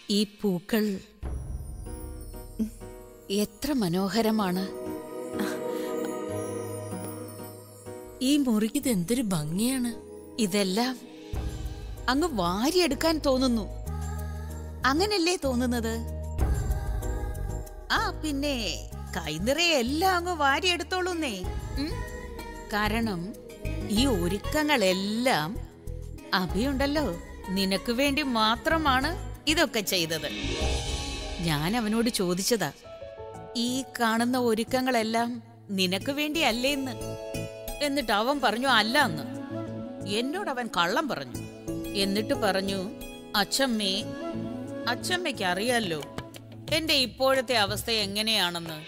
ഈ പൂക്കൾ എത്ര മനോഹരമാണ് ഈ മുറിക്ക് ഇത് എന്തൊരു ഭംഗിയാണ് ഇതെല്ലാം അങ്ങ് വാരിയെടുക്കാൻ തോന്നുന്നു അങ്ങനല്ലേ തോന്നുന്നത് ആ പിന്നെ കൈനിറയെ എല്ലാം അങ്ങ് വാരിയെടുത്തോളൂന്നേ ഉം? കാരണം ഈ ഒരുക്കങ്ങളെല്ലാം അഭിയുണ്ടല്ലോ നിനക്ക് വേണ്ടി മാത്രമാണ് ഇതൊക്കെ ചെയ്തത് ഞാൻ അവനോട് ചോദിച്ചതാ ഈ കാണുന്ന ഒരുക്കങ്ങളെല്ലാം നിനക്ക് വേണ്ടി അല്ലേന്ന് എന്നിട്ട് അവൻ പറഞ്ഞു അല്ല എന്ന് എന്നോട് അവൻ കള്ളം പറഞ്ഞു എന്നിട്ട് പറഞ്ഞു അച്ഛമ്മേ അച്ഛമ്മയ്ക്ക് അറിയാലോ എന്റെ ഇപ്പോഴത്തെ അവസ്ഥ എങ്ങനെയാണെന്ന്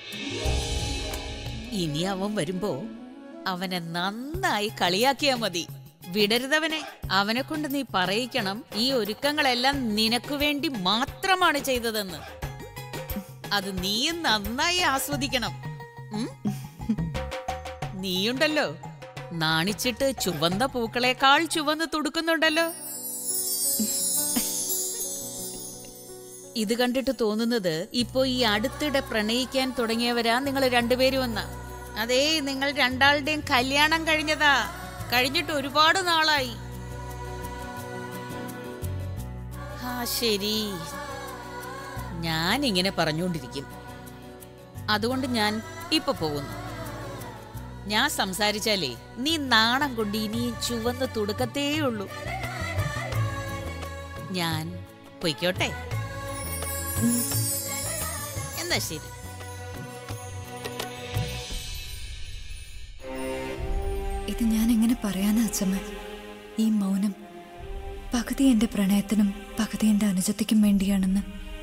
ഇനി അവൻ വരുമ്പോ അവനെ നന്നായി കളിയാക്കിയാ മതി വിടരുതവനെ അവനെ കൊണ്ട് നീ പറയിക്കണം ഈ ഒരുക്കങ്ങളെല്ലാം നിനക്ക് വേണ്ടി മാത്രമാണ് ചെയ്തതെന്ന് അത് നീയും നന്നായി ആസ്വദിക്കണം ഉം? നീയുണ്ടല്ലോ നാണിച്ചിട്ട് ചുവന്ന പൂക്കളെക്കാൾ ചുവന്ന് തുടുക്കുന്നുണ്ടല്ലോ ഇത് കണ്ടിട്ട് തോന്നുന്നത് ഇപ്പോ ഈ അടുത്തിടെ പ്രണയിക്കാൻ തുടങ്ങിയവരാ നിങ്ങൾ രണ്ടുപേരും എന്ന അതേ നിങ്ങൾ രണ്ടാളുടെയും കല്യാണം കഴിഞ്ഞതാ കഴിഞ്ഞിട്ട് ഒരുപാട് നാളായി ആ ശരി ഞാൻ ഇങ്ങനെ പറഞ്ഞുകൊണ്ടിരിക്കും അതുകൊണ്ട് ഞാൻ ഇപ്പൊ പോകുന്നു ഞാൻ സംസാരിച്ചാലേ നീ നാണം കൊണ്ട് ഇനിയും ചുവന്ന് തുടുക്കത്തേ ഉള്ളൂ ഞാൻ പൊയ്ക്കോട്ടെ എന്നാ ശരി ഇത് ഞാൻ എങ്ങനെ പറയാനാ അച്ഛമ്മ ഈ മൗനം പകുതി എന്റെ പ്രണയത്തിനും പകുതി എന്റെ അനുജത്തിക്കും വേണ്ടിയാണെന്ന്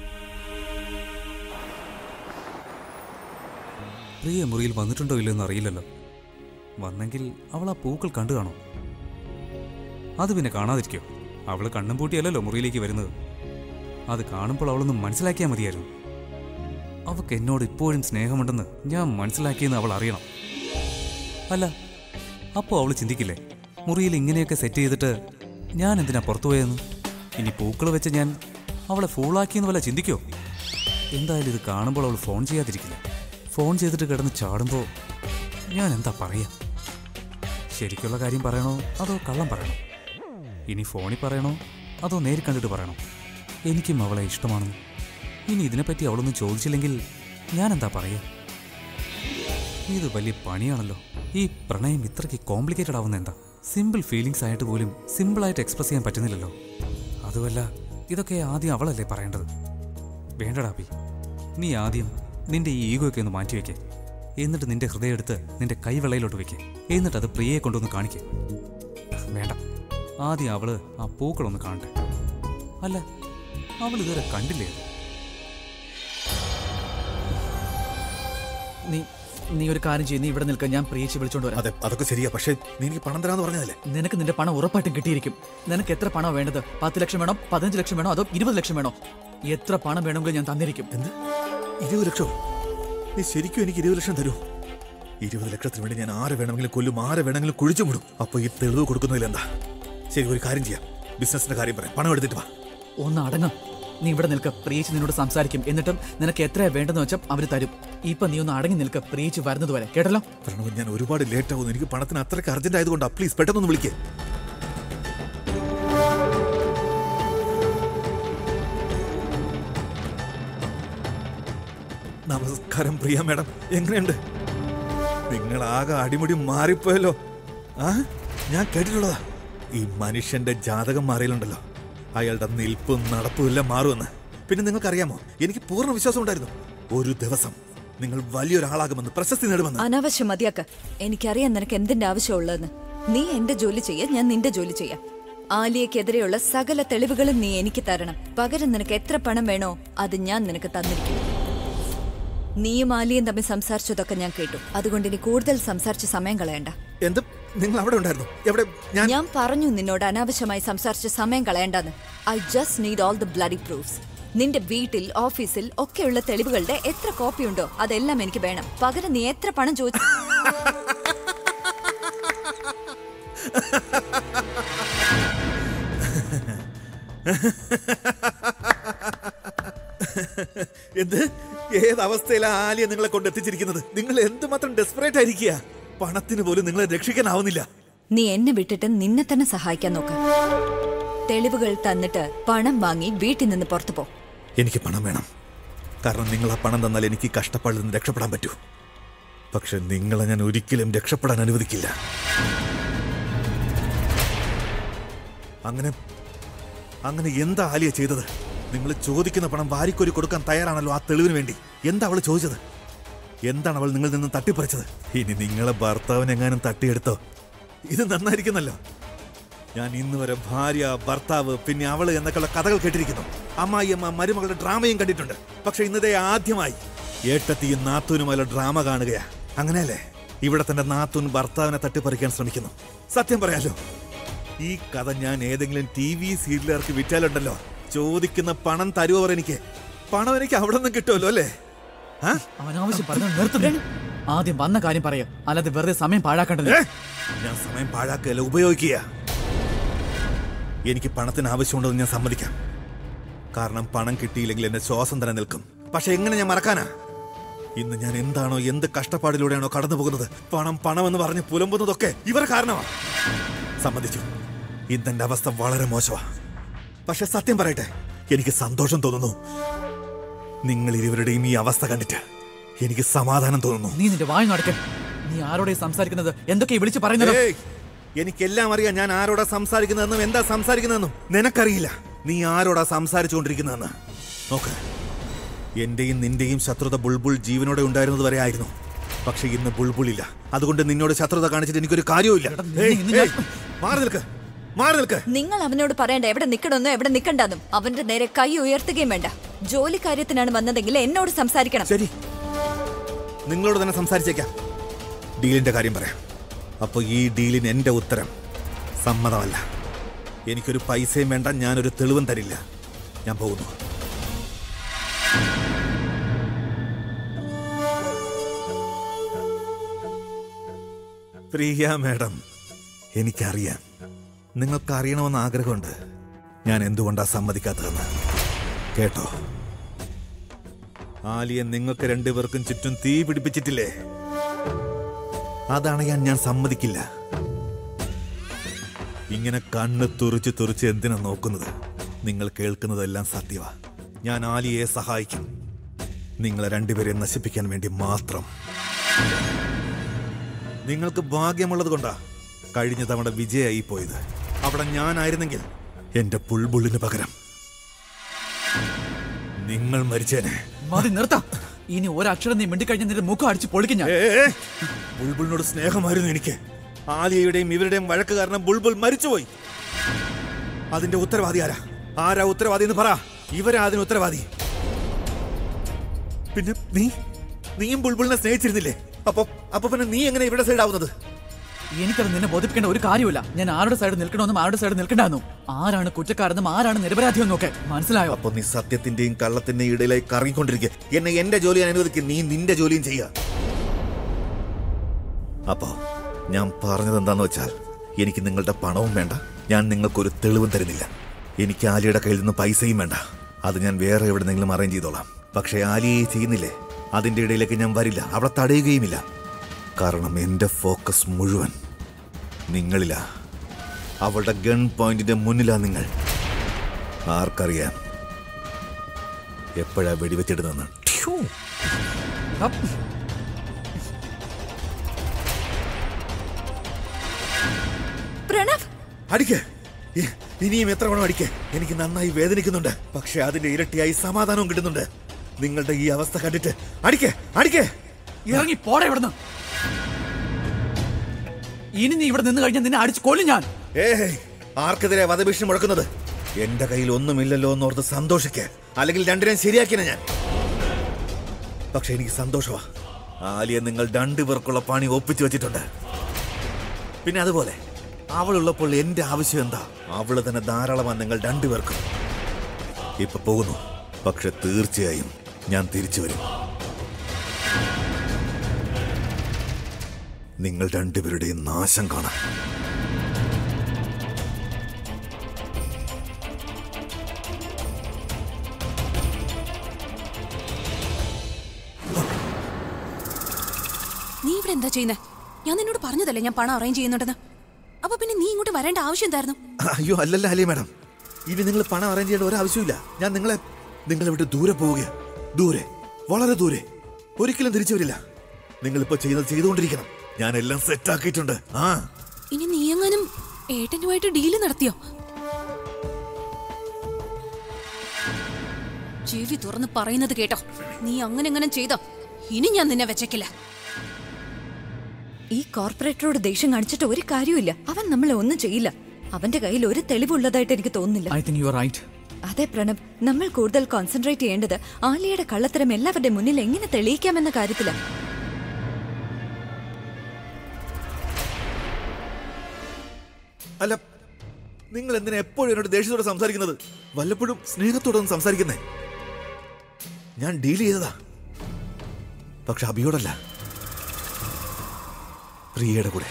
പ്രിയ മുറിയിൽ വന്നിട്ടുണ്ടോ ഇല്ലെന്ന് അറിയില്ലല്ലോ വന്നെങ്കിൽ അവൾ ആ പൂക്കൾ കണ്ടു കാണോ അത് പിന്നെ കാണാതിരിക്കോ അവൾ കണ്ണും പൂട്ടിയല്ലല്ലോ മുറിയിലേക്ക് വരുന്നത് അത് കാണുമ്പോൾ അവളൊന്ന് മനസ്സിലാക്കിയാൽ മതിയായിരുന്നു അവൾക്ക് എന്നോട് ഇപ്പോഴും സ്നേഹമുണ്ടെന്ന് ഞാൻ മനസ്സിലാക്കിയെന്ന് അവൾ അറിയണം അല്ല അപ്പോൾ അവൾ ചിന്തിക്കില്ലേ മുറിയിൽ ഇങ്ങനെയൊക്കെ സെറ്റ് ചെയ്തിട്ട് ഞാൻ എന്തിനാ പുറത്തു പോയെന്ന് ഇനി പൂക്കൾ വെച്ച് ഞാൻ അവളെ ഫൂളാക്കിയെന്ന് വല്ല ചിന്തിക്കോ എന്തായാലും ഇത് കാണുമ്പോൾ അവൾ ഫോൺ ചെയ്യാതിരിക്കില്ല ഫോൺ ചെയ്തിട്ട് കിടന്ന് ചാടുമ്പോൾ ഞാൻ എന്താ പറയാ ശരിക്കുള്ള കാര്യം പറയണോ അതോ കള്ളം പറയണോ ഇനി ഫോണിൽ പറയണോ അതോ നേരിൽ കണ്ടിട്ട് പറയണോ എനിക്കും അവളെ ഇഷ്ടമാണെന്ന് ഇനി ഇതിനെപ്പറ്റി അവളൊന്നും ചോദിച്ചില്ലെങ്കിൽ ഞാൻ എന്താ പറയാ ഇത് വലിയ പണിയാണല്ലോ ഈ പ്രണയം ഇത്രയ്ക്ക് കോംപ്ലിക്കേറ്റഡ് ആവുന്ന എന്താ സിമ്പിൾ ഫീലിങ്സ് ആയിട്ട് പോലും സിമ്പിളായിട്ട് എക്സ്പ്രസ് ചെയ്യാൻ പറ്റുന്നില്ലല്ലോ അതുമല്ല ഇതൊക്കെ ആദ്യം അവളല്ലേ പറയേണ്ടത് വേണ്ടടാ പി നീ ആദ്യം നിന്റെ ഈ ഈഗോയൊക്കെ ഒന്ന് മാറ്റി വെക്കേ എന്നിട്ട് നിന്റെ ഹൃദയം എടുത്ത് നിന്റെ കൈവെള്ളയിലോട്ട് വെക്കേ എന്നിട്ട് അത് പ്രിയയെ കൊണ്ടൊന്ന് കാണിക്കേ വേണ്ട ആദ്യം അവള് ആ പൂക്കളൊന്ന് കാണട്ടെ അല്ല അവൾ ഇതുവരെ കണ്ടില്ലേ അത്? നീ നീ ഒരു കാര്യം ചെയ്യും നീ ഇവിടെ നിൽക്കാൻ ഞാൻ പ്രിയച്ച് വിളിച്ചോണ്ട് വരാം അതെ അതൊക്കെ ശരിയാ പക്ഷേ നീ എനിക്ക് പണം തരാന്ന് പറഞ്ഞതല്ലേ നിനക്ക് നിന്റെ പണം ഉറപ്പായിട്ടും കിട്ടിയിരിക്കും നിനക്ക് എത്ര പണം വേണ്ടത് പത്ത് ലക്ഷം വേണോ പതിനഞ്ച് ലക്ഷം വേണോ അതോ ഇരുപത് ലക്ഷം വേണോ എത്ര പണം വേണമെങ്കിലും ഞാൻ തന്നിരിക്കും എന്ത് ഇരുപത് ലക്ഷം നീ ശരിക്കും എനിക്ക് ഇരുപത് ലക്ഷം തരൂ ഇരുപത് ലക്ഷത്തിന് വേണ്ടി ഞാൻ ആരെ വേണമെങ്കിലും കൊല്ലും ആരെ വേണമെങ്കിലും കുഴിച്ചു മുടും അപ്പൊ ഈ തെളിവ് കൊടുക്കുന്നതിൽ എന്താ ശരി ഒരു കാര്യം ചെയ്യാം ബിസിനസിന്റെ കാര്യം പറയാം പണം എടുത്തിട്ട് വാ ഒന്ന് അടങ്ങും നീ ഇവിടെ നിൽക്ക പ്രിയച്ച് നിന്നോട് സംസാരിക്കും എന്നിട്ടും നിനക്ക് എത്രയാ വേണ്ടെന്ന് വെച്ചാൽ അവര് തരും ഇപ്പൊ നീ ഒന്ന് അടങ്ങി നിൽക്ക പ്രിയച്ച് വരുന്നത് വരെ കേട്ടല്ലോ പ്രണവ് ഞാൻ ഒരുപാട് ലേറ്റ് ആവുന്നു എനിക്ക് പണത്തിന് അത്രയ്ക്ക് അർജന്റ് ആയതുകൊണ്ടാ പ്ലീസ് പെട്ടെന്നൊന്ന് വിളിക്കേ നമസ്കാരം പ്രിയ മാഡം എങ്ങനെയുണ്ട് നിങ്ങൾ ആകെ അടിമുടി മാറിപ്പോയല്ലോ ആ ഞാൻ കേട്ടിട്ടുള്ളതാ ഈ മനുഷ്യന്റെ ജാതകം മാറിയാലുണ്ടല്ലോ അയാളുടെ നിൽപ്പും നടപ്പും എല്ലാം മാറുമെന്ന് പിന്നെ നിങ്ങൾക്കറിയാമോ എനിക്ക് പൂർണ്ണ വിശ്വാസം ഉണ്ടായിരുന്നു ഒരു ദിവസം നിങ്ങൾ വലിയൊരാളാകുമെന്ന് പ്രശസ്തി നേടുമെന്ന് അനാവശ്യം മതിയാക്ക എനിക്കറിയാം നിനക്ക് എന്തിന്റെ ആവശ്യമുള്ളതെന്ന് നീ എന്റെ ജോലി ചെയ്യാ ഞാൻ നിന്റെ ജോലി ചെയ്യാം ആലിയക്കെതിരെയുള്ള സകല തെളിവുകളും നീ എനിക്ക് തരണം പകരം നിനക്ക് എത്ര പണം വേണോ അത് ഞാൻ നിനക്ക് തന്നിരിക്കും നീയും ആലിയും തമ്മിൽ സംസാരിച്ചതൊക്കെ ഞാൻ കേട്ടു അതുകൊണ്ട് ഇനി കൂടുതൽ സംസാരിച്ച് സമയം കളയണ്ട എന്ത് നിങ്ങൾ അവിടെ ഉണ്ടായിരുന്നു എവിടെ ഞാൻ ഞാൻ പറഞ്ഞു നിന്നോട് അനാവശ്യമായി സംസാരിച്ച് സമയം കളയണ്ടെന്ന് I just need all the bloody proofs നിന്റെ വീട്ടിൽ ഓഫീസിൽ ഒക്കെയുള്ള തെളിവുകളുടെ എത്ര കോപ്പി ഉണ്ടോ അതെല്ലാം എനിക്ക് വേണം പകരം നീ എത്ര പണം ചോദിച്ചു എന്ത് ഏത് അവസ്ഥയിലാ ആലിയ നിങ്ങളെ കൊണ്ട് എത്തിച്ചിരിക്കുന്നത് നിങ്ങൾ എന്തുമാത്രം ഡെസ്പറേറ്റ് ആയിരിക്കുക പണത്തിന് പോലും നിങ്ങളെ രക്ഷിക്കാനാവുന്നില്ല നീ എന്നെ വിട്ടിട്ട് നിന്നെ തന്നെ സഹായിക്കാൻ നോക്ക തെളിവുകൾ തന്നിട്ട് പണം വാങ്ങി വീട്ടിൽ നിന്ന് പുറത്തു പോ എനിക്ക് പണം വേണം കാരണം നിങ്ങൾ ആ പണം തന്നാൽ എനിക്ക് ഈ കഷ്ടപ്പാടിൽ നിന്ന് രക്ഷപ്പെടാൻ പറ്റൂ പക്ഷെ നിങ്ങളെ ഞാൻ ഒരിക്കലും രക്ഷപ്പെടാൻ അനുവദിക്കില്ല അങ്ങനെ അങ്ങനെ എന്താ ആലിയ ചെയ്തത് നിങ്ങൾ ചോദിക്കുന്ന പണം വാരിക്കൊരി കൊടുക്കാൻ തയ്യാറാണല്ലോ ആ തെളിവിന് വേണ്ടി എന്താ അവൾ ചോദിച്ചത് എന്താണ് അവൾ നിങ്ങളിൽ നിന്ന് തട്ടിപ്പറിച്ചത് ഇനി നിങ്ങളെ ഭർത്താവിനെങ്ങാനും തട്ടിയെടുത്തോ ഇത് നന്നായിരിക്കുന്നല്ലോ ഞാൻ ഇന്ന് വരെ ഭാര്യ ഭർത്താവ് പിന്നെ അവള് എന്നൊക്കെയുള്ള കഥകൾ കേട്ടിരിക്കുന്നു അമ്മായിയമ്മ മരുമകളുടെ ഡ്രാമയും കണ്ടിട്ടുണ്ട് പക്ഷെ ഇന്നതേ ആദ്യമായി ഏട്ടത്തിയും നാത്തൂനുമായുള്ള ഡ്രാമ കാണുകയാ അങ്ങനെയല്ലേ ഇവിടെ തന്റെ നാത്തൂൻ ഭർത്താവിനെ തട്ടിപ്പറിക്കാൻ ശ്രമിക്കുന്നു സത്യം പറയാലോ ഈ കഥ ഞാൻ ഏതെങ്കിലും ടി വി സീരിയലുകാർക്ക് വിറ്റാലുണ്ടല്ലോ ചോദിക്കുന്ന പണം തരുവർ എനിക്ക് പണം എനിക്ക് അവിടെ നിന്ന് കിട്ടുമല്ലോ അല്ലേ ആ? അവനാവശ്യം പറഞ്ഞു നിർത്തുന്നു ആദ്യം വന്ന കാര്യം പറയാം അല്ലാതെ വെറുതെ സമയം പാഴാക്കേണ്ടത് ഏ? ഞാൻ സമയം പാഴാക്കുകയല്ല ഉപയോഗിക്കുക എനിക്ക് പണത്തിന് ആവശ്യമുണ്ടെന്ന് ഞാൻ സമ്മതിക്കാം കാരണം പണം കിട്ടിയില്ലെങ്കിൽ എന്റെ ശ്വാസം തന്നെ നിൽക്കും പക്ഷെ എങ്ങനെ ഞാൻ മറക്കാനാ ഇന്ന് ഞാൻ എന്താണോ എന്ത് കഷ്ടപ്പാടിലൂടെയാണോ കടന്നു പോകുന്നത് പണം പണം എന്ന് പറഞ്ഞ് പുലമ്പുന്നതൊക്കെ ഇവർ കാരണമാണ് സമ്മതിച്ചു ഇന്ന് എന്റെ അവസ്ഥ വളരെ മോശമാ പക്ഷെ സത്യം പറയട്ടെ എനിക്ക് സന്തോഷം തോന്നുന്നു നിങ്ങൾ ഇരുവരുടെയും ഈ അവസ്ഥ കണ്ടിട്ട് എനിക്ക് സമാധാനം തോന്നുന്നു നീ നിന്റെ വായു നടക്ക നീ ആരോടെ സംസാരിക്കുന്നത് എന്തൊക്കെ വിളിച്ചു പറയുന്നത് ഏയ്! എനിക്കെല്ലാം അറിയാം ഞാൻ ആരോടാ സംസാരിക്കുന്നതെന്നും എന്താ സംസാരിക്കുന്നതെന്നും നിനക്കറിയില്ല നീ ആരോടാ സംസാരിച്ചുകൊണ്ടിരിക്കുന്നതെന്ന് നോക്ക് എന്റെയും നിന്റെയും ശത്രുത ബുൾബുൾ ജീവനോടെ ഉണ്ടായിരുന്നത് വരെ ആയിരുന്നു പക്ഷെ ഇന്ന് ബുൾബുൾ ഇല്ല അതുകൊണ്ട് നിന്നോട് ശത്രുത കാണിച്ചിട്ട് എനിക്കൊരു കാര്യവുമില്ല എടാ, നിന്നെ ഏയ്, ഇന്ന് ഞാൻ- ഏയ്! മാറി നിൽക്ക് മാറി നിൽക്ക് നിങ്ങൾ അവനോട് പറയണ്ട എവിടെ നിൽക്കണമെന്നോ എവിടെ നിൽക്കണ്ടെന്നും അവന്റെ നേരെ കൈ ഉയർത്തുകയും വേണ്ട ജോലി കാര്യത്തിനാണ് വന്നതെങ്കിൽ എന്നോട് സംസാരിക്കണം ശരി നിങ്ങളോട് തന്നെ സംസാരിച്ചേക്കാം ഡീലിന്റെ കാര്യം പറയാം അപ്പോൾ ഈ ഡീലിന് എന്റെ ഉത്തരം സമ്മതമല്ല എനിക്കൊരു പൈസയും വേണ്ട ഞാനൊരു തെളിവും തരില്ല ഞാൻ പോകുന്നു പ്രിയ മാഡം എനിക്കറിയാം നിങ്ങൾക്ക് അറിയണമെന്ന് ആഗ്രഹമുണ്ട് ഞാൻ എന്തുകൊണ്ടാ സമ്മതിക്കാത്തതെന്ന് കേട്ടോ ആലിയെ നിങ്ങൾക്ക് രണ്ടുപേർക്കും ചുറ്റും തീ പിടിപ്പിച്ചിട്ടില്ലേ അതാണ് ഞാൻ ഞാൻ സമ്മതിക്കില്ല ഇങ്ങനെ കണ്ണ് തുറിച്ച് തുറിച്ച് എന്തിനാ നോക്കുന്നത് നിങ്ങൾ കേൾക്കുന്നതെല്ലാം സത്യവാ ഞാൻ ആലിയെ സഹായിക്കും നിങ്ങളെ രണ്ടുപേരെ നശിപ്പിക്കാൻ വേണ്ടി മാത്രം നിങ്ങൾക്ക് ഭാഗ്യമുള്ളത് കൊണ്ടാ കഴിഞ്ഞ തവണ വിജയായി പോയത് അവിടെ ഞാനായിരുന്നെങ്കിൽ എന്റെ പുൾബുള്ളിന് പകരം നിങ്ങൾ മരിച്ചേനെ മതി നിർത്താം ഇനി ഒരക്ഷരം നീ മിണ്ടിക്കഴിഞ്ഞ നിന്റെ മുഖം അടിച്ച് പൊളിക്കും ഞാൻ ഏ, ഏ, ബുൾബുളിനോട് സ്നേഹമായിരുന്നു എനിക്ക് ആലിയയുടെയും ഇവരുടെയും വഴക്ക് കാരണം ബുൾബുൾ മരിച്ചുപോയി അതിന്റെ ഉത്തരവാദി ആരാ ആരാ ഉത്തരവാദി എന്ന് പറ ഇവരാ അതിന് ഉത്തരവാദി പിന്നെ നീ നീയും ബുൾബുളിനെ സ്നേഹിച്ചിരുന്നില്ലേ അപ്പൊ അപ്പൊ പിന്നെ നീ എങ്ങനെ ഇവരുടെ സൈഡ് ആവുന്നത് എനിക്കത് നിന്നെ ബോധിപ്പിക്കേണ്ട ഒരു കാര്യമില്ല ഞാൻ ആരുടെ സൈഡ് നിൽക്കണമെന്നും ആരുടെ സൈഡ് നിൽക്കണ്ടെന്നും ആരാണ് കുറ്റക്കാരെന്നും ആരാണ് നിരപരാധിയെന്നും ഒക്കെ മനസ്സിലായോ അപ്പൊ നീ സത്യത്തിന്റെയും കള്ളത്തിന്റെയും ഇടയിലായി കറങ്ങിക്കൊണ്ടിരിക്കുക എന്നെ എന്റെ ജോലി അനുവദിക്കും നീ നിന്റെ ജോലിയും ചെയ്യുക അപ്പോ ഞാൻ പറഞ്ഞത് എന്താന്ന് വെച്ചാൽ എനിക്ക് നിങ്ങളുടെ പണവും വേണ്ട ഞാൻ നിങ്ങൾക്കൊരു തെളിവും തരുന്നില്ല എനിക്ക് ആലിയുടെ കയ്യിൽ നിന്ന് പൈസയും വേണ്ട അത് ഞാൻ വേറെ എവിടെന്നെങ്കിലും അറേഞ്ച് ചെയ്തോളാം പക്ഷേ ആലിയെ ചെയ്യുന്നില്ലേ അതിന്റെ ഇടയിലേക്ക് ഞാൻ വരില്ല അവളെ തടയുകയുമില്ല കാരണം എന്റെ ഫോക്കസ് മുഴുവൻ നിങ്ങളിലാ അവളുടെ ഗൺ പോയിന്റിന്റെ മുന്നിലാ നിങ്ങൾ ആർക്കറിയാം എപ്പോഴാ വെടിവെച്ചിടുന്നെന്ന് ട്യൂ. അപ്പ്. പ്രണവ് അടിക്ക് ഇ- ഇനിയും എത്ര വേണം അടിക്ക് എനിക്ക് നന്നായി വേദനിക്കുന്നുണ്ട് പക്ഷെ അതിന്റെ ഇരട്ടിയായി സമാധാനവും കിട്ടുന്നുണ്ട് നിങ്ങളുടെ ഈ അവസ്ഥ കണ്ടിട്ട് അടിക്ക് അടിക്ക് ഇറങ്ങി പോടെ ഇവിടുന്ന് ഇനി നീ ഇവിടെ നിന്ന് കഴിഞ്ഞാൽ നിന്നെ അടിച്ച് കൊല്ലും ഞാൻ ഏയ് ആർക്കെതിരെ വധഭീഷണി മുഴക്കുന്നത് എന്റെ കയ്യിൽ ഒന്നുമില്ലല്ലോ എന്നോർത്ത് സന്തോഷിക്ക് അല്ലെങ്കിൽ രണ്ടിനെയും ശരിയാക്കിനെ ഞാൻ പക്ഷെ എനിക്ക് സന്തോഷമാ ആലിയെ നിങ്ങൾ രണ്ടുപേർക്കുള്ള പണി ഒപ്പിച്ചു വെച്ചിട്ടുണ്ട് പിന്നെ അതുപോലെ അവളുള്ളപ്പോൾ എന്റെ ആവശ്യം എന്താ അവള് തന്നെ ധാരാളമാണ് നിങ്ങൾ രണ്ടുപേർക്കും ഇപ്പൊ പോകുന്നു പക്ഷെ തീർച്ചയായും ഞാൻ തിരിച്ചു വരും നിങ്ങൾ രണ്ടുപേരുടെയും നാശം കാണാൻ എന്താ ചെയ്യുന്നേ ഞാൻ നിന്നോട് പറഞ്ഞതല്ലേ ഞാൻ പണം അറേഞ്ച് ചെയ്യുന്നുണ്ടെന്ന് അപ്പൊ പിന്നെ നീ ഇങ്ങോട്ട് വരേണ്ട ആവശ്യം എന്തായിരുന്നു അയ്യോ അല്ലല്ല അല്ലേ മാഡം ഇനി നിങ്ങൾ പണം അറേഞ്ച് ചെയ്യേണ്ട ഒരാവശ്യമില്ല ഞാൻ നിങ്ങളെ നിങ്ങളെ വിട്ട് ദൂരെ പോവുകയാ ദൂരെ വളരെ ദൂരെ ഒരിക്കലും തിരിച്ചു വരില്ല നിങ്ങളിപ്പോ ചെയ്യുന്നത് ചെയ്തുകൊണ്ടിരിക്കണം ഞാൻ എല്ലാം സെറ്റ് ആക്കിയിട്ടുണ്ട് ആ ഇനി നീ എങ്ങാനും ഏട്ടനുമായിട്ട് ഡീല് നടത്തിയോ ചെവി തുറന്ന് പറയുന്നത് കേട്ടോ നീ അങ്ങനെ എങ്ങനെ ചെയ്തോ ഇനി ഞാൻ നിന്നെ വെച്ചേക്കില്ല ഈ കോർപ്പറേറ്ററോട് ദേഷ്യം കാണിച്ചിട്ട് ഒരു കാര്യമില്ല അവൻ നമ്മളെ ഒന്നും ചെയ്യില്ല അവന്റെ കയ്യിൽ ഒരു തെളിവുള്ളതായിട്ട് എനിക്ക് തോന്നുന്നില്ല I think you are right അതെ പ്രണബ് നമ്മൾ കൂടുതൽ കോൺസെൻട്രേറ്റ് ചെയ്യേണ്ടത് ആലിയയുടെ കള്ളത്തരം എല്ലാവരുടെ മുന്നിൽ എങ്ങനെ തെളിയിക്കാമെന്ന കാര്യത്തിലാണ് അല്ല നിങ്ങൾ എന്തിനാ എപ്പോഴും എന്നോട് ദേഷ്യത്തോടെ സംസാരിക്കുന്നത് വല്ലപ്പോഴും സ്നേഹത്തോടെ ഒന്ന് സംസാരിക്കുന്നേ ഞാൻ ഡീൽ ചെയ്തതാ പക്ഷെ അഭിയോടല്ല പ്രിയയുടെ കൂടെ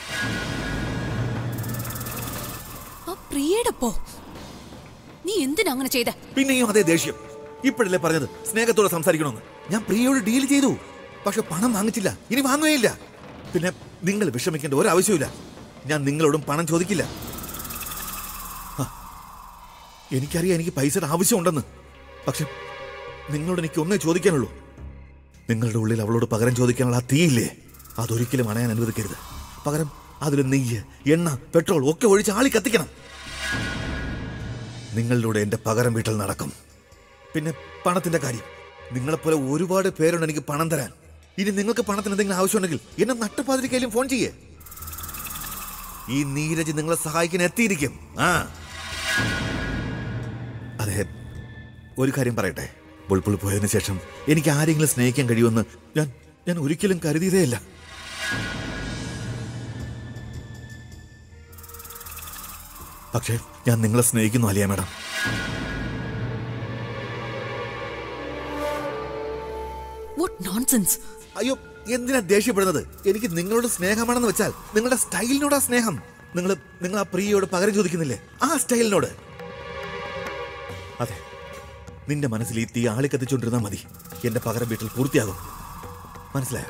ആ പ്രിയയുടെ പോ നീ എന്തിനാ അങ്ങനെ ചെയ്ത പിന്നെയും അതേ ദേഷ്യം ഇപ്പോഴല്ലേ പറഞ്ഞത് സ്നേഹത്തോടെ സംസാരിക്കണമെന്ന് ഞാൻ പ്രിയയോട് ഡീൽ ചെയ്തു പക്ഷെ പണം വാങ്ങിച്ചില്ല ഇനി വാങ്ങുകയില്ല പിന്നെ നിങ്ങൾ വിഷമിക്കേണ്ട ഒരാവശ്യമില്ല ഞാൻ നിങ്ങളോടും പണം ചോദിക്കില്ല ആ, എനിക്കറിയാം എനിക്ക് പൈസയുടെ ആവശ്യമുണ്ടെന്ന് പക്ഷെ നിങ്ങളോട് എനിക്ക് ഒന്നേ ചോദിക്കാനുള്ളൂ നിങ്ങളുടെ ഉള്ളിൽ അവളോട് പകരം ചോദിക്കാനുള്ള ആ തീയില്ലേ അതൊരിക്കലും അണയാൻ അനുവദിക്കരുത് പകരം അതിൽ നെയ്യ് എണ്ണ പെട്രോൾ ഒക്കെ ഒഴിച്ച് ആളി കത്തിക്കണം നിങ്ങളിലൂടെ എന്റെ പകരം വീട്ടിൽ നടക്കും പിന്നെ പണത്തിന്റെ കാര്യം നിങ്ങളെപ്പോലെ ഒരുപാട് പേരുണ്ട് എനിക്ക് പണം തരാൻ ഇനി നിങ്ങൾക്ക് പണത്തിന് എന്തെങ്കിലും ആവശ്യമുണ്ടെങ്കിൽ എന്നെ നട്ടുപാതിരിക്കയിലും ഫോൺ ചെയ്യേ ഈ നീരജ് നിങ്ങളെ സഹായിക്കാൻ എത്തിയിരിക്കും ആ അതെ ഒരു കാര്യം പറയട്ടെ ബുൾബുൾ പോയതിനു ശേഷം എനിക്ക് ആരെങ്കിലും സ്നേഹിക്കാൻ കഴിയുമെന്ന് ഞാൻ ഞാൻ ഒരിക്കലും കരുതിയതേയില്ല പക്ഷേ ഞാൻ നിങ്ങളെ സ്നേഹിക്കുന്നു അലിയ മാഡം വാട്ട് നോൺസെൻസ് അയ്യോ എന്തിനാ ദേഷ്യപ്പെടുന്നത് എനിക്ക് നിങ്ങളോട് സ്നേഹമാണെന്ന് വെച്ചാൽ നിങ്ങളുടെ സ്റ്റൈലിനോടാ സ്നേഹം നിങ്ങൾ നിങ്ങൾ ആ പ്രിയയോട് പകരം ചോദിക്കുന്നില്ലേ ആ സ്റ്റൈലിനോട് അതെ നിന്റെ മനസ്സിൽ ഈ തീ ആളി കത്തിച്ചുകൊണ്ടിരുന്നാൽ മതി എന്റെ പകരം വീട്ടിൽ പൂർത്തിയാകും മനസ്സിലായോ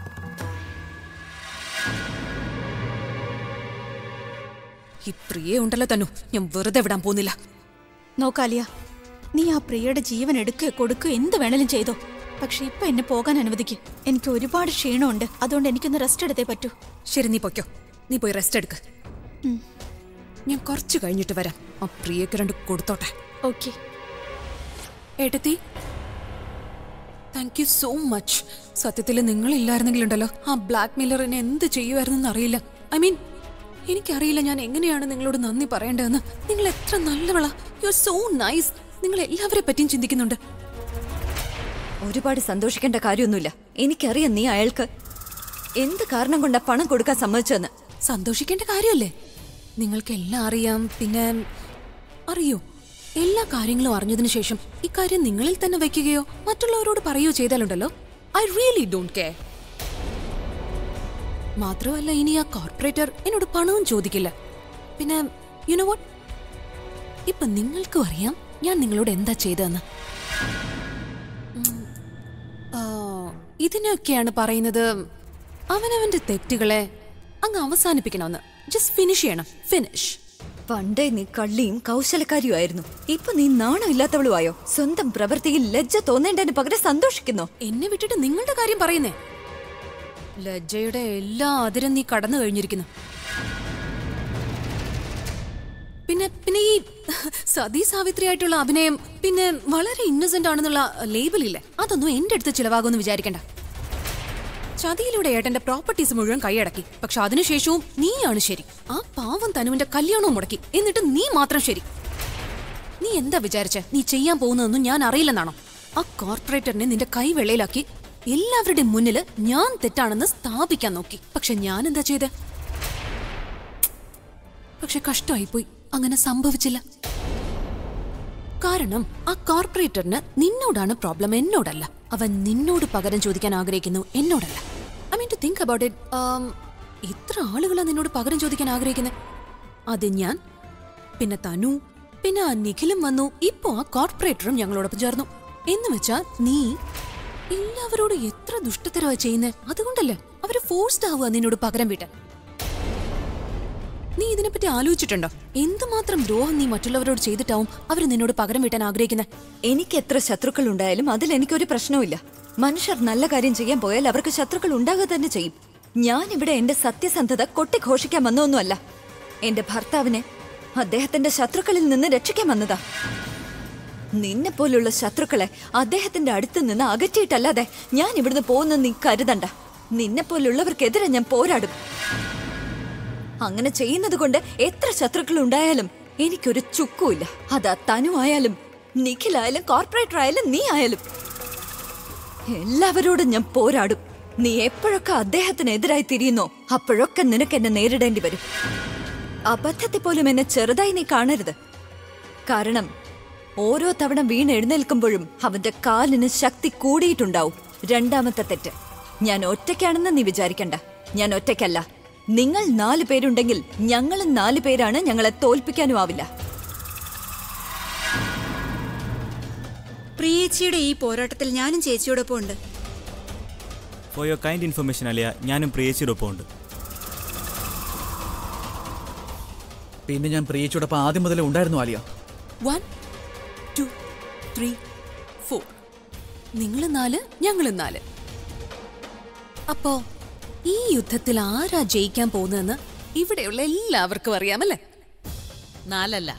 ഈ പ്രിയെ ഉണ്ടല്ലോ തന്നു ഞാൻ വെറുതെ വിടാൻ പോകുന്നില്ല നോക്കാലിയ നീ ആ പ്രിയയുടെ ജീവൻ എടുക്കുക കൊടുക്കുക എന്ത് വേണേലും ചെയ്തോ പക്ഷെ ഇപ്പൊ എന്നെ പോകാൻ അനുവദിക്ക് എനിക്ക് ഒരുപാട് ക്ഷീണമുണ്ട് അതുകൊണ്ട് എനിക്കൊന്ന് റെസ്റ്റ് എടുത്തേ പറ്റൂ ശരി നീ പൊയ്ക്കോ നീ പോയി റെസ്റ്റ് എടുക്ക് ഞാൻ കുറച്ച് കഴിഞ്ഞിട്ട് വരാം ആ പ്രിയക്ക് രണ്ട് കൊടുത്തോട്ടെ ഓക്കെ ഏട്ടത്തി താങ്ക് യു സോ മച്ച് സത്യത്തിൽ നിങ്ങളില്ലായിരുന്നെങ്കിലുണ്ടല്ലോ ആ ബ്ലാക്ക് മെയിലർ എന്നെ എന്ത് ചെയ്യുമായിരുന്നെന്ന് അറിയില്ല ഐ മീൻ എനിക്കറിയില്ല ഞാൻ എങ്ങനെയാണ് നിങ്ങളോട് നന്ദി പറയേണ്ടതെന്ന് നിങ്ങൾ എത്ര നല്ലവളാ യു ആർ സോ നൈസ് നിങ്ങൾ എല്ലാവരെ പറ്റിയും ചിന്തിക്കുന്നുണ്ട് ഒരുപാട് സന്തോഷിക്കേണ്ട കാര്യമൊന്നുമില്ല എനിക്കറിയാം നീ അയാൾക്ക് എന്ത് കാരണം കൊണ്ടാ പണം കൊടുക്കാൻ സമ്മതിച്ചെന്ന് സന്തോഷിക്കേണ്ട കാര്യമല്ലേ നിങ്ങൾക്ക് എല്ലാം അറിയാം പിന്നെ അറിയോ എല്ലാ കാര്യങ്ങളും അറിഞ്ഞതിന് ശേഷം ഇക്കാര്യം നിങ്ങളിൽ തന്നെ വെക്കുകയോ മറ്റുള്ളവരോട് പറയുകയോ ചെയ്താലുണ്ടല്ലോ ഐ റിയലി ഡോണ്ട് കെയർ മാത്രമല്ല ഇനി ആ കോർപ്പറേറ്റർ എന്നോട് പണവും ചോദിക്കില്ല പിന്നെ യുനോ വാട്ട് ഇപ്പൊ നിങ്ങൾക്കും അറിയാം ഞാൻ നിങ്ങളോട് എന്താ ചെയ്തതെന്ന് ഉം, ആ, ഇതിനൊക്കെയാണ് പറയുന്നത് അവനവന്റെ തെറ്റുകളെ അങ്ങ് അവസാനിപ്പിക്കണമെന്ന് ജസ്റ്റ് ഫിനിഷ് ചെയ്യണം ഫിനിഷ് പണ്ടേ നീ കള്ളിയും കൗശലക്കാരിയുമായിരുന്നു ഇപ്പൊ നീ നാണമില്ലാത്തവളുമായോ സ്വന്തം പ്രവൃത്തിയിൽ ലജ്ജ തോന്നേണ്ടതിന് പകരം സന്തോഷിക്കുന്നോ എന്നെ വിട്ടിട്ട് നിങ്ങളുടെ കാര്യം പറയുന്നേ ലജ്ജയുടെ എല്ലാ അതിരും നീ കടന്നു കഴിഞ്ഞിരിക്കുന്നു പിന്നെ പിന്നെ ഈ സതീ സാവിത്രി ആയിട്ടുള്ള അഭിനയം പിന്നെ വളരെ ഇന്നസെന്റ് ആണെന്നുള്ള ലേബലില്ലേ അതൊന്നും എന്റെ അടുത്ത് ചിലവാകുമെന്ന് വിചാരിക്കണ്ട ചതിയിലൂടെ ഏട്ടന്റെ പ്രോപ്പർട്ടീസ് മുഴുവൻ കൈയടക്കി പക്ഷെ അതിനുശേഷവും നീയാണ് ശരി ആ പാവം തനുവിന്റെ കല്യാണവും മുടക്കി എന്നിട്ട് നീ മാത്രം ശരി നീ എന്താ വിചാരിച്ച നീ ചെയ്യാൻ പോകുന്നതൊന്നും ഞാൻ അറിയില്ലെന്നാണോ ആ കോർപ്പറേറ്ററിനെ നിന്റെ കൈവെള്ളയിലാക്കി എല്ലാവരുടെയും മുന്നിൽ ഞാൻ തെറ്റാണെന്ന് സ്ഥാപിക്കാൻ നോക്കി പക്ഷെ ഞാൻ എന്താ ചെയ്തേ പക്ഷെ കഷ്ടമായിപ്പോയി അങ്ങനെ സംഭവിച്ചില്ല കാരണം ആ കോർപ്പറേറ്ററിന് നിന്നോടാണ് പ്രോബ്ലം എന്നോടല്ല അവൻ നിന്നോട് പകരം ചോദിക്കാൻ ആഗ്രഹിക്കുന്നു എന്നോടല്ല I mean to think about it ഇത്ര ആളുകളാ നിന്നോട് പകരം ചോദിക്കാൻ ആഗ്രഹിക്കുന്നത് അത് ഞാൻ പിന്നെ തനു പിന്നെ ആ നിഖിലും വന്നു ഇപ്പോ ആ കോർപ്പറേറ്ററും ഞങ്ങളോടൊപ്പം ചേർന്നു എന്ന് വെച്ചാ നീ എല്ലാവരോടും എത്ര ദുഷ്ടത്തരവാ ചെയ്യുന്നത് അതുകൊണ്ടല്ലേ അവര് ഫോഴ്സ്ഡ് ആവുക നിന്നോട് പകരം വീട്ടാൻ നീ ഇതിനെപ്പറ്റി ആലോചിച്ചിട്ടുണ്ടോ എന്തുമാത്രം ദ്രോഹം നീ മറ്റുള്ളവരോട് ചെയ്തിട്ടാവും അവർ നിന്നോട് പകരം വീട്ടാൻ ആഗ്രഹിക്കുന്നത് എനിക്ക് എത്ര ശത്രുക്കൾ ഉണ്ടായാലും അതിൽ എനിക്കൊരു പ്രശ്നവുമില്ല മനുഷ്യർ നല്ല കാര്യം ചെയ്യാൻ പോയാൽ അവർക്ക് ശത്രുക്കൾ ഉണ്ടാകുക തന്നെ ചെയ്യും ഞാൻ ഇവിടെ എന്റെ സത്യസന്ധത കൊട്ടിഘോഷിക്കാൻ വന്നൊന്നുമല്ല എന്റെ ഭർത്താവിനെ അദ്ദേഹത്തിന്റെ ശത്രുക്കളിൽ നിന്ന് രക്ഷിക്കാൻ വന്നതാ നിന്നെ പോലുള്ള ശത്രുക്കളെ അദ്ദേഹത്തിന്റെ അടുത്ത് നിന്ന് അകറ്റിയിട്ടല്ലാതെ ഞാൻ ഇവിടുന്ന് പോകുന്ന നീ കരുതണ്ട നിന്നെ പോലുള്ളവർക്കെതിരെ ഞാൻ പോരാടും അങ്ങനെ ചെയ്യുന്നത് കൊണ്ട് എത്ര ശത്രുക്കൾ ഉണ്ടായാലും എനിക്കൊരു ചുക്കുമില്ല അതാ തനു ആയാലും നിഖിലായാലും കോർപ്പറേറ്റർ ആയാലും നീ ആയാലും എല്ലാവരോടും ഞാൻ പോരാടും നീ എപ്പോഴൊക്കെ അദ്ദേഹത്തിനെതിരായി തിരിയുന്നോ അപ്പോഴൊക്കെ നിനക്ക് എന്നെ നേരിടേണ്ടി വരും അബദ്ധത്തെ പോലും എന്നെ ചെറുതായി നീ കാണരുത് കാരണം ഓരോ തവണ വീണ് എഴുന്നേൽക്കുമ്പോഴും അവന്റെ കാലിന് ശക്തി കൂടിയിട്ടുണ്ടാവും രണ്ടാമത്തെ തെറ്റ് ഞാൻ ഒറ്റയ്ക്കാണെന്ന് നീ വിചാരിക്കണ്ട ഞാൻ ഒറ്റയ്ക്കല്ല നിങ്ങൾ നാല് പേരുണ്ടെങ്കിൽ ഞങ്ങളും നാല് പേരാണ് ഞങ്ങളെ തോൽപ്പിക്കാനും ആവില്ല പ്രിയേച്ചിയുടെ ഈ പോരാട്ടത്തിൽ ഞാനും ചേച്ചിയോടൊപ്പം ഉണ്ട് for your kind information Aliya ഞാനും പ്രിയേച്ചിയോടൊപ്പം ഉണ്ട് പിന്നെ ഞാൻ പ്രിയച്ചോടൊപ്പം ആദ്യം മുതലേ ഉണ്ടായിരുന്നു Aliya one two three four നിങ്ങൾ നാല് ഞങ്ങളും നാല് അപ്പോ ഈ യുദ്ധത്തിൽ ആരാ ജയിക്കാൻ പോകുന്നതെന്ന് ഇവിടെയുള്ള എല്ലാവർക്കും അറിയാമല്ലേ നാലല്ല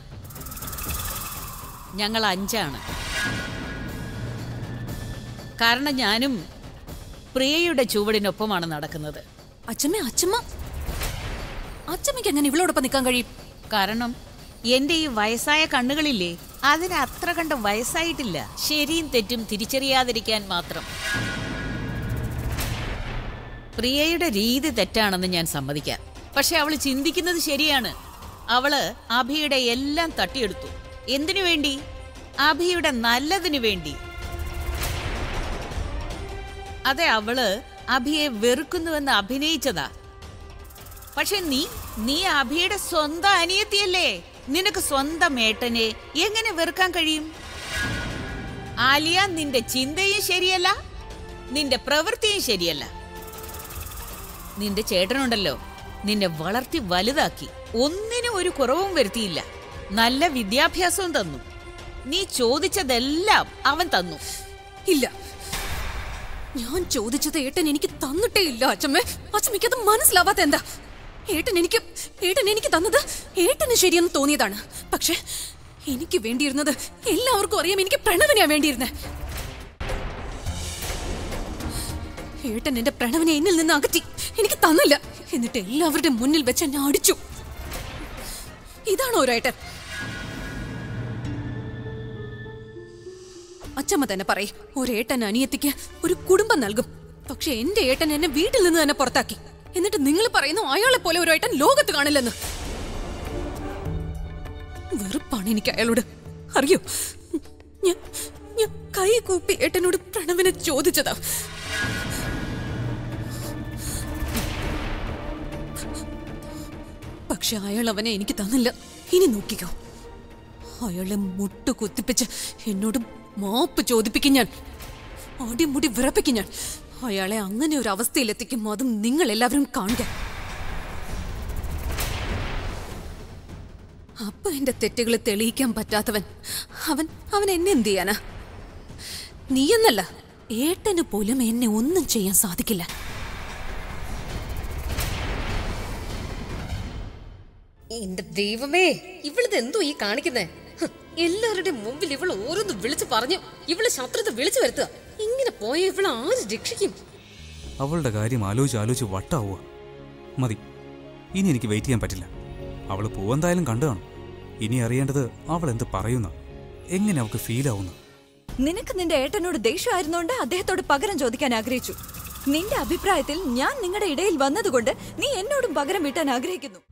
ഞങ്ങൾ അഞ്ചാണ് കാരണം ഞാനും പ്രിയയുടെ ചുവടിനൊപ്പമാണ് നടക്കുന്നത് അച്ഛമ്മ അച്ഛമ്മ അച്ഛമ്മയ്ക്ക് എങ്ങനെ ഇവളോടൊപ്പം നിൽക്കാൻ കഴിയും കാരണം എന്റെ ഈ വയസ്സായ കണ്ണുകളില്ലേ അതിന് അത്ര കണ്ട് വയസ്സായിട്ടില്ല ശരിയും തെറ്റും തിരിച്ചറിയാതിരിക്കാൻ മാത്രം പ്രിയയുടെ രീതി തെറ്റാണെന്ന് ഞാൻ സമ്മതിക്കാം പക്ഷെ അവള് ചിന്തിക്കുന്നത് ശരിയാണ് അവള് അഭിയുടെ എല്ലാം തട്ടിയെടുത്തു എന്തിനു വേണ്ടി അഭിയുടെ നല്ലതിനു വേണ്ടി അതെ അവള് അഭിയെ വെറുക്കുന്നുവെന്ന് അഭിനയിച്ചതാ പക്ഷെ നീ നീ അഭിയുടെ സ്വന്തം അനിയത്തിയല്ലേ നിനക്ക് സ്വന്തം ഏട്ടനെ എങ്ങനെ വെറുക്കാൻ കഴിയും ആലിയ നിന്റെ ചിന്തയും ശരിയല്ല നിന്റെ പ്രവൃത്തിയും ശരിയല്ല നിന്റെ ചേട്ടനുണ്ടല്ലോ നിന്നെ വളർത്തി വലുതാക്കി ഒന്നിനും ഒരു കുറവും വരുത്തിയില്ല നല്ല വിദ്യാഭ്യാസവും തന്നു നീ ചോദിച്ചതെല്ലാം അവൻ തന്നു ഇല്ല ഞാൻ ചോദിച്ചത് ഏട്ടൻ എനിക്ക് തന്നിട്ടേ ഇല്ല അച്ഛമ്മേ അച്ഛമ്മയ്ക്ക് അത് മനസ്സിലാവാത്ത എന്താ ഏട്ടൻ എനിക്ക് ഏട്ടൻ എനിക്ക് തന്നത് ഏട്ടന് ശരിയെന്ന് തോന്നിയതാണ് പക്ഷെ എനിക്ക് വേണ്ടിയിരുന്നത് എല്ലാവർക്കും അറിയാം എനിക്ക് പ്രണവിനെയാ വേണ്ടിയിരുന്നത് ഏട്ടൻ എന്റെ പ്രണവിനെ എന്നിൽ നിന്ന് അകറ്റി എനിക്ക് തന്നില്ല എന്നിട്ട് എല്ലാവരുടെയും മുന്നിൽ വെച്ച് എന്നെ അടിച്ചു ഇതാണോ ഒരു ഏട്ടൻ അച്ചമ്മ തന്നെ പറയേ ഒരേട്ടൻ അനിയത്തിക്ക് ഒരു കുടുംബം നൽകും പക്ഷെ എന്റെ ഏട്ടൻ എന്നെ വീട്ടിൽ നിന്ന് തന്നെ പുറത്താക്കി എന്നിട്ട് നിങ്ങൾ പറയുന്നു അയാളെ പോലെ ഒരു ഏട്ടൻ ലോകത്ത് കാണില്ലെന്ന് വെറുപ്പാണ് എനിക്ക് അയാളോട് അറിയോ ഞാൻ ഞാൻ കൈ കൂപ്പി ഏട്ടനോട് പ്രണവിനെ ചോദിച്ചതാ പക്ഷെ അയാൾ അവനെ എനിക്ക് തന്നില്ല ഇനി നോക്കിക്കോ അയാളെ മുട്ടു കുത്തിപ്പിച്ച് എന്നോട് മാപ്പ് ചോദിപ്പിക്കും ഞാൻ അടിമുടി വിറപ്പിക്കും ഞാൻ അയാളെ അങ്ങനെ ഒരു അവസ്ഥയിലെത്തിക്കും അതും നിങ്ങൾ എല്ലാവരും കാണുക അപ്പൊ എന്റെ തെറ്റുകൾ തെളിയിക്കാൻ പറ്റാത്തവൻ അവൻ അവൻ എന്നെ എന്ത് ചെയ്യാനാ നീയെന്നല്ല ഏട്ടന് പോലും എന്നെ ഒന്നും ചെയ്യാൻ സാധിക്കില്ല എന്റെ ദൈവമേ ഇവളിത് എന്തോ ഈ കാണിക്കുന്നേ ഹ്, എല്ലാവരുടെയും മുമ്പിൽ ഇവൾ ഓരോന്ന് വിളിച്ചു പറഞ്ഞു ഇവള് ശത്രുത വിളിച്ചു വരുത്തുക ഇങ്ങനെ പോയ ഇവളെ ആര് രക്ഷിക്കും അവളുടെ കാര്യം ആലോചിച്ച് ആലോചിച്ച് വട്ടാവുക മതി ഇനി എനിക്ക് വെയിറ്റ് ചെയ്യാൻ പറ്റില്ല അവൾ പൂവെന്തായാലും കണ്ടു കാണും ഇനി അറിയേണ്ടത് അവൾ എന്ത് പറയുന്ന എങ്ങനെ അവൾക്ക് ഫീൽ ആവുന്ന നിനക്ക് നിന്റെ ഏട്ടനോട് ദേഷ്യമായിരുന്നോണ്ട് അദ്ദേഹത്തോട് പകരം ചോദിക്കാൻ ആഗ്രഹിച്ചു നിന്റെ അഭിപ്രായത്തിൽ ഞാൻ നിങ്ങളുടെ ഇടയിൽ വന്നതുകൊണ്ട് നീ എന്നോടും പകരം വീട്ടാൻ ആഗ്രഹിക്കുന്നു